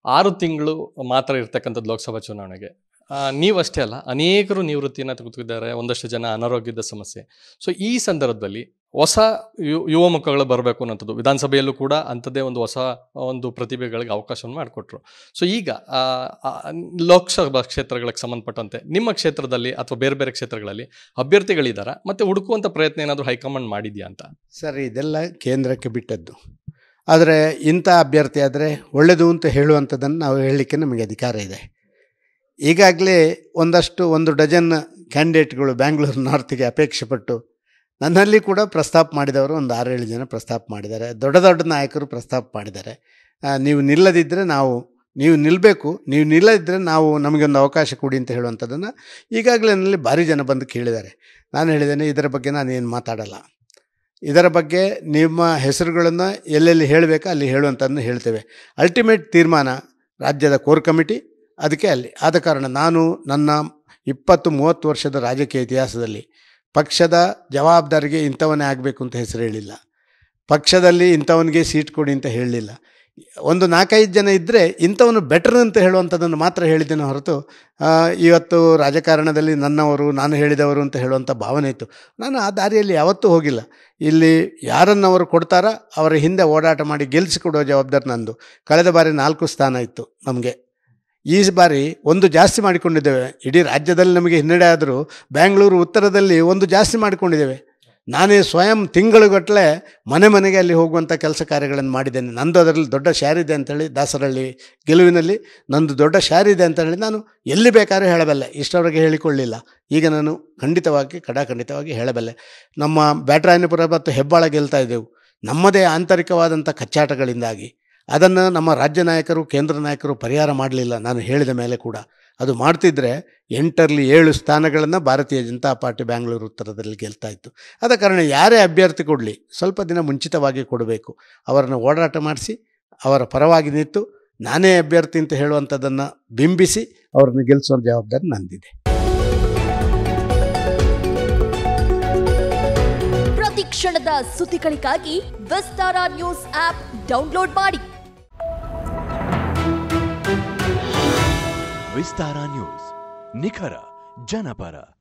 ಆರು ತಿಂಗಳು ಮಾತ್ರ ಇರ್ತಕ್ಕಂಥದ್ದು ಲೋಕಸಭಾ ಚುನಾವಣೆಗೆ ಆ, ನೀವಷ್ಟೇ ಅಲ್ಲ ಅನೇಕರು ನಿವೃತ್ತಿಯನ್ನು ತೆಗೆದುಕೊಂಡಿದ್ದಾರೆ ಒಂದಷ್ಟು ಜನ ಅನಾರೋಗ್ಯದ ಸಮಸ್ಯೆ ಸೊ ಈ ಸಂದರ್ಭದಲ್ಲಿ ಹೊಸ ಯು ಯುವ ಮಕ್ಕಳು ಬರಬೇಕು ಅನ್ನೋಂಥದ್ದು ವಿಧಾನಸಭೆಯಲ್ಲೂ ಕೂಡ ಅಂಥದ್ದೇ ಒಂದು ಹೊಸ ಒಂದು ಪ್ರತಿಭೆಗಳಿಗೆ ಅವಕಾಶವನ್ನು ಮಾಡಿಕೊಟ್ರು ಸೊ ಈಗ ಆ, ಆ, ಲೋಕಸಭಾ ಕ್ಷೇತ್ರಗಳಿಗೆ ಸಂಬಂಧಪಟ್ಟಂತೆ ನಿಮ್ಮ ಕ್ಷೇತ್ರದಲ್ಲಿ ಅಥವಾ ಬೇರೆ ಬೇರೆ ಕ್ಷೇತ್ರಗಳಲ್ಲಿ ಅಭ್ಯರ್ಥಿಗಳಿದ್ದಾರಾ ಮತ್ತೆ ಹುಡುಕುವಂಥ ಪ್ರಯತ್ನ ಏನಾದರೂ ಹೈಕಮಾಂಡ್ ಮಾಡಿದ್ಯಾ ಅಂತ ಸರ್ ಇದೆಲ್ಲ ಕೇಂದ್ರಕ್ಕೆ ಬಿಟ್ಟದ್ದು ಆದರೆ ಇಂಥ ಅಭ್ಯರ್ಥಿ ಆದರೆ ಒಳ್ಳೆಯದು ಅಂತ ಹೇಳುವಂಥದ್ದನ್ನು ನಾವು ಹೇಳಲಿಕ್ಕೆ ನಮಗೆ ಅಧಿಕಾರ ಇದೆ ಈಗಾಗಲೇ ಒಂದಷ್ಟು ಒಂದು ಡಜನ್ ಕ್ಯಾಂಡಿಡೇಟ್ಗಳು ಬ್ಯಾಂಗ್ಳೂರು ನಾರ್ತಿಗೆ ಅಪೇಕ್ಷೆ ಪಟ್ಟು ನನ್ನಲ್ಲಿ ಕೂಡ ಪ್ರಸ್ತಾಪ ಮಾಡಿದವರು ಒಂದು ಆರೇಳು ಜನ ಪ್ರಸ್ತಾಪ ಮಾಡಿದ್ದಾರೆ ದೊಡ್ಡ ದೊಡ್ಡ ನಾಯಕರು ಪ್ರಸ್ತಾಪ ಮಾಡಿದ್ದಾರೆ ಆ, ನೀವು ನಿಲ್ಲದಿದ್ದರೆ ನಾವು ನೀವು ನಿಲ್ಲಬೇಕು ನೀವು ನಿಲ್ಲದಿದ್ದರೆ ನಾವು ನಮಗೊಂದು ಅವಕಾಶ ಕೊಡಿ ಅಂತ ಹೇಳುವಂಥದ್ದನ್ನು ಈಗಾಗಲೇ ನನ್ನಲ್ಲಿ ಭಾರಿ ಜನ ಬಂದು ಕೇಳಿದ್ದಾರೆ ನಾನು ಹೇಳಿದ್ದೇನೆ ಇದರ ಬಗ್ಗೆ ನಾನು ಏನು ಮಾತಾಡಲ್ಲ ಇದರ ಬಗ್ಗೆ ನಿಮ್ಮ ಹೆಸರುಗಳನ್ನು ಎಲ್ಲೆಲ್ಲಿ ಹೇಳಬೇಕು ಅಲ್ಲಿ ಹೇಳುವಂಥದ್ದನ್ನು ಹೇಳ್ತೇವೆ ಅಲ್ಟಿಮೇಟ್ ತೀರ್ಮಾನ ರಾಜ್ಯದ ಕೋರ್ ಕಮಿಟಿ ಅದಕ್ಕೆ ಅಲ್ಲಿ ಆದ ಕಾರಣ ನಾನು ನನ್ನ ಇಪ್ಪತ್ತು ಮೂವತ್ತು ವರ್ಷದ ರಾಜಕೀಯ ಇತಿಹಾಸದಲ್ಲಿ ಪಕ್ಷದ ಜವಾಬ್ದಾರಿಗೆ ಇಂಥವನ್ನೇ ಆಗಬೇಕು ಅಂತ ಹೆಸರು ಹೇಳಿಲ್ಲ ಪಕ್ಷದಲ್ಲಿ ಇಂಥವನಿಗೆ ಸೀಟ್ ಕೊಡಿ ಅಂತ ಹೇಳಲಿಲ್ಲ ಒಂದು ನಾಲ್ಕೈದು ಜನ ಇದ್ದರೆ ಇಂಥವನು ಬೆಟರ್ ಅಂತ ಹೇಳುವಂಥದ್ದನ್ನು ಮಾತ್ರ ಹೇಳಿದ್ದೇನೆ ಹೊರತು ಆ, ಇವತ್ತು ರಾಜಕಾರಣದಲ್ಲಿ ನನ್ನವರು ನಾನು ಹೇಳಿದವರು ಅಂತ ಹೇಳುವಂಥ ಭಾವನೆ ಇತ್ತು ನಾನು ಆ ದಾರಿಯಲ್ಲಿ ಯಾವತ್ತೂ ಹೋಗಿಲ್ಲ ಇಲ್ಲಿ ಯಾರನ್ನು ಅವರು ಕೊಡ್ತಾರ ಅವರ ಹಿಂದೆ ಓಡಾಟ ಮಾಡಿ ಗೆಲ್ಲಿಸಿಕೊಡುವ ಜವಾಬ್ದಾರಿ ನಂದು ಕಳೆದ ಬಾರಿ ನಾಲ್ಕು ಸ್ಥಾನ ಇತ್ತು ನಮಗೆ ಈ ಬಾರಿ ಒಂದು ಜಾಸ್ತಿ ಮಾಡಿಕೊಂಡಿದ್ದೇವೆ ಇಡೀ ರಾಜ್ಯದಲ್ಲಿ ನಮಗೆ ಹಿನ್ನಡೆ ಆದರೂ ಬ್ಯಾಂಗ್ಳೂರು ಉತ್ತರದಲ್ಲಿ ಒಂದು ಜಾಸ್ತಿ ಮಾಡಿಕೊಂಡಿದ್ದೇವೆ ನಾನೇ ಸ್ವಯಂ ತಿಂಗಳುಗಟ್ಟಲೆ ಮನೆ ಮನೆಗೆ ಅಲ್ಲಿ ಹೋಗುವಂಥ ಕೆಲಸ ಕಾರ್ಯಗಳನ್ನು ಮಾಡಿದ್ದೇನೆ ನಂದು ಅದರಲ್ಲಿ ದೊಡ್ಡ ಶಾರ್ ಇದೆ ಅಂತೇಳಿ ದಾಸರಳ್ಳಿ ಗೆಲುವಿನಲ್ಲಿ ನಂದು ದೊಡ್ಡ ಶಾರ್ ಇದೆ ಅಂತ ಹೇಳಿ ನಾನು ಎಲ್ಲಿ ಬೇಕಾದ್ರೂ ಹೇಳಬಲ್ಲೆ ಇಷ್ಟವರೆಗೆ ಹೇಳಿಕೊಳ್ಳಿಲ್ಲ ಈಗ ನಾನು ಖಂಡಿತವಾಗಿ ಕಡಾಖಂಡಿತವಾಗಿ ಹೇಳಬಲ್ಲೆ ನಮ್ಮ ಬ್ಯಾಟ್ರಾಯನಪುರ ಮತ್ತು ಹೆಬ್ಬಾಳ ಗೆಲ್ತಾ ಇದ್ದೆವು ನಮ್ಮದೇ ಆಂತರಿಕವಾದಂಥ ಕಚ್ಚಾಟಗಳಿಂದಾಗಿ ಅದನ್ನು ನಮ್ಮ ರಾಜ್ಯ ನಾಯಕರು ಕೇಂದ್ರ ನಾಯಕರು ಪರಿಹಾರ ಮಾಡಲಿಲ್ಲ ನಾನು ಹೇಳಿದ ಮೇಲೆ ಕೂಡ ಅದು ಮಾಡ್ತಿದ್ರೆ ಎಂಟರಲ್ಲಿ ಏಳು ಸ್ಥಾನಗಳನ್ನು ಭಾರತೀಯ ಜನತಾ ಪಾರ್ಟಿ ಬ್ಯಾಂಗ್ಳೂರು ಉತ್ತರದಲ್ಲಿ ಗೆಲ್ತಾ ಇತ್ತು ಆದ ಕಾರಣ ಯಾರೇ ಅಭ್ಯರ್ಥಿ ಕೊಡಲಿ ಸ್ವಲ್ಪ ದಿನ ಮುಂಚಿತವಾಗಿ ಕೊಡಬೇಕು ಅವರನ್ನು ಓಡಾಟ ಮಾಡಿಸಿ ಅವರ ಪರವಾಗಿ ನಿಂತು ನಾನೇ ಅಭ್ಯರ್ಥಿ ಅಂತ ಹೇಳುವಂಥದ್ದನ್ನು ಬಿಂಬಿಸಿ ಅವರನ್ನು ಗೆಲ್ಲಿಸುವ ಜವಾಬ್ದಾರಿ ನಂದಿದೆ ಪ್ರತಿ ಕ್ಷಣದ ಸುದ್ದಿಗಳಿಗಾಗಿ ವಿಸ್ತಾರ ನ್ಯೂಸ್ ಆಪ್ ಡೌನ್ಲೋಡ್ ಮಾಡಿ ವಿಸ್ತಾರ ನ್ಯೂಸ್ ನಿಖರ ಜನಪರ